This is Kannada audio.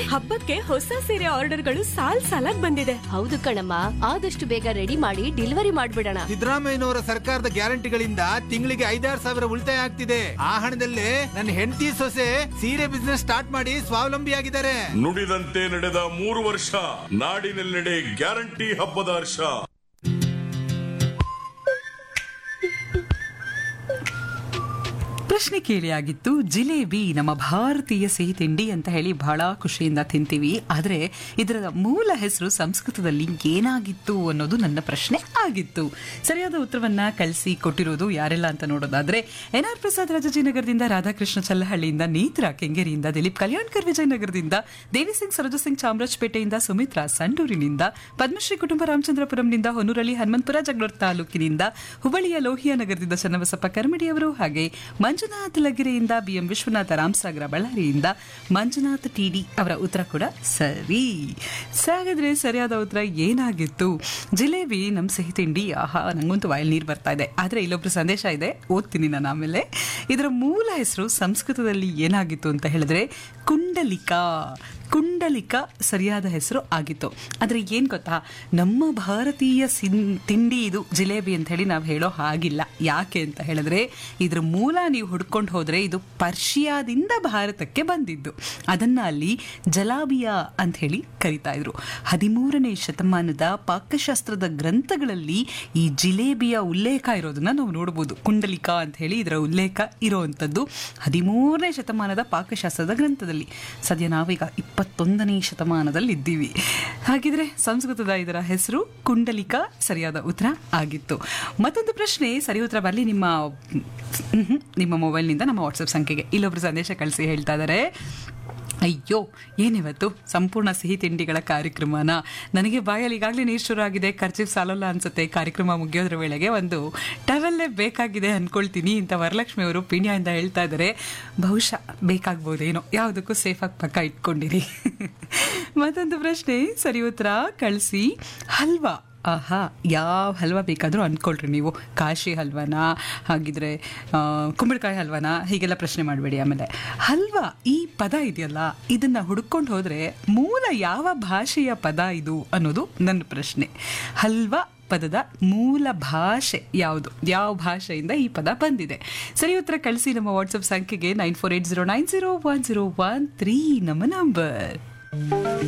ಹಬ್ಬಕ್ಕೆ ಹೊಸ ಸೀರೆ ಆರ್ಡರ್ಗಳು ಸಾಲ್ ಸಾಲಾಗ್ ಬಂದಿದೆ ಹೌದು ಕಣಮ್ಮ ಆದಷ್ಟು ಬೇಗ ರೆಡಿ ಮಾಡಿ ಡೆಲಿವರಿ ಮಾಡ್ಬಿಡೋಣ ಸಿದ್ದರಾಮಯ್ಯನವರ ಸರ್ಕಾರದ ಗ್ಯಾರಂಟಿಗಳಿಂದ ತಿಂಗಳಿಗೆ ಐದಾರು ಸಾವಿರ ಉಳಿತಾಯ ಆಗ್ತಿದೆ ಆ ಹಣದಲ್ಲೇ ನನ್ನ ಹೆಂಡತಿ ಸೊಸೆ ಸೀರೆ ಬಿಸ್ನೆಸ್ ಸ್ಟಾರ್ಟ್ ಮಾಡಿ ಸ್ವಾವಲಂಬಿಯಾಗಿದ್ದಾರೆ ನುಡಿದಂತೆ ನಡೆದ ಮೂರು ವರ್ಷ ನಾಡಿನೆಲ್ಲೆಡೆ ಗ್ಯಾರಂಟಿ ಹಬ್ಬದ ಹರ್ಷ ಪ್ರಶ್ನೆ ಕೇಳಿಯಾಗಿತ್ತು ಜಿಲೇಬಿ ನಮ್ಮ ಭಾರತೀಯ ಸಿಹಿ ತಿಂಡಿ ಅಂತ ಹೇಳಿ ಬಹಳ ಖುಷಿಯಿಂದ ತಿಂತೀವಿ ಆದರೆ ಇದರ ಮೂಲ ಹೆಸರು ಸಂಸ್ಕೃತದಲ್ಲಿ ಏನಾಗಿತ್ತು ಅನ್ನೋದು ನನ್ನ ಪ್ರಶ್ನೆ ಆಗಿತ್ತು ಸರಿಯಾದ ಉತ್ತರವನ್ನ ಕಳಿಸಿ ಕೊಟ್ಟಿರೋದು ಯಾರೆಲ್ಲ ಅಂತ ನೋಡೋದಾದ್ರೆ ಎನ್ ಆರ್ ಪ್ರಸಾದ್ ರಾಜಾಜಿನಗರದಿಂದ ರಾಧಾಕೃಷ್ಣ ಚಲ್ಲಹಳ್ಳಿಯಿಂದ ನೇತ್ರ ಕೆಂಗೇರಿಯಿಂದ ದಿಲೀಪ್ ಕಲ್ಯಾಣ್ಕರ್ ವಿಜಯನಗರದಿಂದ ದೇವಿಸಿಂಗ್ ಸರೋಜ ಸಿಂಗ್ ಚಾಮರಾಜಪೇಟೆಯಿಂದ ಸುಮಿತ್ರಾ ಸಂಡೂರಿನಿಂದ ಪದ್ಮಶ್ರೀ ಕುಟುಂಬ ರಾಮಚಂದ್ರಪುರಂನಿಂದ ಹೊನ್ನೂರಲ್ಲಿ ಹನುಮಂತಪುರ ಜಗಳೂರು ತಾಲೂಕಿನಿಂದ ಹುಬ್ಬಳ್ಳಿಯ ಲೋಹಿಯಾ ನಗರದಿಂದ ಚನ್ನಬಸಪ್ಪ ಕರ್ಮಡಿಯವರು ಹಾಗೆ ಮಂಜುನಾಥ್ ಲಗಿರೆಯಿಂದ ಬಿಎಂ ವಿಶ್ವನಾಥ ರಾಮಸಾಗರ ಬಳ್ಳಾರಿಯಿಂದ ಮಂಜುನಾಥ್ ಟಿಡಿ ಅವರ ಉತ್ತರ ಕೂಡ ಸರಿ ಹಾಗಾದ್ರೆ ಸರಿಯಾದ ಉತ್ತರ ಏನಾಗಿತ್ತು ಜಿಲೇಬಿ ನಮ್ಮ ಸಿಹಿ ತಿಂಡಿ ಆಹಾ ನಂಗಂತೂ ವಾಯಲ್ಲಿ ನೀರು ಬರ್ತಾ ಇದೆ ಆದರೆ ಇಲ್ಲೊಬ್ರು ಸಂದೇಶ ಇದೆ ಓದ್ತೀನಿ ನಾನು ಆಮೇಲೆ ಇದರ ಮೂಲ ಹೆಸರು ಸಂಸ್ಕೃತದಲ್ಲಿ ಏನಾಗಿತ್ತು ಅಂತ ಹೇಳಿದ್ರೆ ಕುಂಡಲಿಕಾ ಕುಂಡಲಿಕ ಸರಿಯಾದ ಹೆಸರು ಆಗಿತ್ತು ಆದರೆ ಏನು ಗೊತ್ತಾ ನಮ್ಮ ಭಾರತೀಯ ಸಿನ್ ತಿಂಡಿ ಇದು ಜಿಲೇಬಿ ಅಂತ ಹೇಳಿ ನಾವು ಹೇಳೋ ಹಾಗಿಲ್ಲ ಯಾಕೆ ಅಂತ ಹೇಳಿದ್ರೆ ಇದ್ರ ಮೂಲ ನೀವು ಹುಡ್ಕೊಂಡು ಹೋದರೆ ಇದು ಪರ್ಷಿಯಾದಿಂದ ಭಾರತಕ್ಕೆ ಬಂದಿದ್ದು ಅದನ್ನು ಅಲ್ಲಿ ಜಲಾಬಿಯಾ ಅಂತ ಹೇಳಿ ಕರಿತಾ ಇದ್ರು ಹದಿಮೂರನೇ ಶತಮಾನದ ಪಾಕಶಾಸ್ತ್ರದ ಗ್ರಂಥಗಳಲ್ಲಿ ಈ ಜಿಲೇಬಿಯ ಉಲ್ಲೇಖ ಇರೋದನ್ನ ನಾವು ನೋಡ್ಬೋದು ಕುಂಡಲಿಕಾ ಅಂತ ಹೇಳಿ ಇದರ ಉಲ್ಲೇಖ ಇರುವಂಥದ್ದು ಹದಿಮೂರನೇ ಶತಮಾನದ ಪಾಕಶಾಸ್ತ್ರದ ಗ್ರಂಥದಲ್ಲಿ ಸದ್ಯ ನಾವೀಗ ಇಪ್ಪತ್ತೊಂದನೇ ಶತಮಾನದಲ್ಲಿ ಇದ್ದೀವಿ ಹಾಗಿದ್ರೆ ಸಂಸ್ಕೃತದ ಇದರ ಹೆಸರು ಕುಂಡಲಿಕಾ ಸರಿಯಾದ ಉತ್ತರ ಆಗಿತ್ತು ಮತ್ತೊಂದು ಪ್ರಶ್ನೆ ಸರಿ ಉತ್ತರ ಬರಲಿ ನಿಮ್ಮ ಹ್ಮ್ ಹ್ಮ್, ನಿಮ್ಮ ಮೊಬೈಲ್ನಿಂದ ನಮ್ಮ ವಾಟ್ಸಪ್ ಸಂಖ್ಯೆಗೆ ಇಲ್ಲೊಬ್ರು ಸಂದೇಶ ಕಳಿಸಿ ಹೇಳ್ತಾ ಇದ್ದಾರೆ ಅಯ್ಯೋ ಏನಿವತ್ತು ಸಂಪೂರ್ಣ ಸಿಹಿ ತಿಂಡಿಗಳ ಕಾರ್ಯಕ್ರಮನ ನನಗೆ ಬಾಯಲ್ಲಿ ಈಗಾಗಲೇ ನೀರು ಶುರು ಆಗಿದೆ ಖರ್ಚಿಗೆ ಸಾಲಲ್ಲ ಅನ್ಸುತ್ತೆ ಕಾರ್ಯಕ್ರಮ ಮುಗಿಯೋದ್ರ ವೇಳೆಗೆ ಒಂದು ಟವೆಲ್ಲೇ ಬೇಕಾಗಿದೆ ಅನ್ಕೊಳ್ತೀನಿ ಅಂತ ವರಲಕ್ಷ್ಮಿ ಅವರು ಪೀಣ್ಯದಿಂದ ಹೇಳ್ತಾ ಇದ್ದಾರೆ ಬಹುಶಃ ಬೇಕಾಗ್ಬೋದೇನೋ ಯಾವುದಕ್ಕೂ ಸೇಫಾಗಿ ಪಕ್ಕ ಇಟ್ಕೊಂಡಿರಿ ಮತ್ತೊಂದು ಪ್ರಶ್ನೆ ಸರಿ ಉತ್ತರ ಕಳಿಸಿ ಹಲ್ವಾ ಆಹಾ ಯಾವ ಹಲ್ವಾ ಬೇಕಾದರೂ ಅಂದ್ಕೊಳ್ರಿ ನೀವು ಕಾಶಿ ಹಲ್ವಾನಾ ಹಾಗಿದ್ರೆ ಆ, ಕುಂಬಳಕಾಯಿ ಹಲ್ವಾನಾ ಹೀಗೆಲ್ಲ ಪ್ರಶ್ನೆ ಮಾಡಬೇಡಿ ಆಮೇಲೆ ಹಲ್ವಾ ಈ ಪದ ಇದೆಯಲ್ಲ ಇದನ್ನ ಹುಡ್ಕೊಂಡು ಹೋದ್ರೆ ಮೂಲ ಯಾವ ಭಾಷೆಯ ಪದ ಇದು ಅನ್ನೋದು ನನ್ನ ಪ್ರಶ್ನೆ ಹಲ್ವಾ ಪದದ ಮೂಲ ಭಾಷೆ ಯಾವುದು ಯಾವ ಭಾಷೆಯಿಂದ ಈ ಪದ ಬಂದಿದೆ ಸರಿ ಉತ್ತರ ಕಳಿಸಿ ನಮ್ಮ ವಾಟ್ಸಪ್ ಸಂಖ್ಯೆಗೆ nine four eight zero nine zero one zero one three ನಮ್ಮ ನಂಬರ್